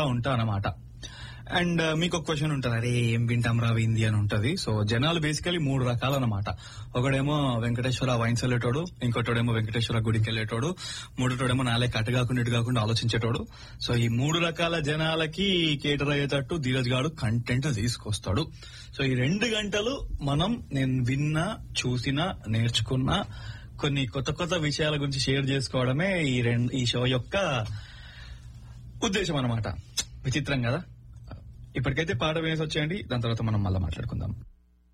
ఉంటా అన్నమాట అండ్ మీకు ఒక క్వశ్చన్ ఉంటుంది అరే ఏం వింటాం రా వింది అని ఉంటది సో జనాలు బేసికలీ మూడు రకాలు అనమాట ఒకడేమో వెంకటేశ్వర వైన్స్ వెళ్ళేటోడు ఇంకోటోడేమో వెంకటేశ్వర గుడికి వెళ్ళేటోడు మూడోటోడేమో నాలే కట్టు కాకుండా ఇటు కాకుండా ఆలోచించేటోడు సో ఈ మూడు రకాల జనాలకి కేటర్ అయ్యేటట్టు ధీరజ్ గాడు కంటెంట్ తీసుకొస్తాడు సో ఈ రెండు గంటలు మనం నేను విన్నా చూసినా నేర్చుకున్నా కొన్ని కొత్త కొత్త విషయాల గురించి షేర్ చేసుకోవడమే ఈ రెండు ఈ షో యొక్క ఉద్దేశం అన్నమాట విచిత్రం కదా ఇప్పటికైతే పాట వినేసి వచ్చేయండి దాని తర్వాత మనం మళ్ళీ మాట్లాడుకుందాం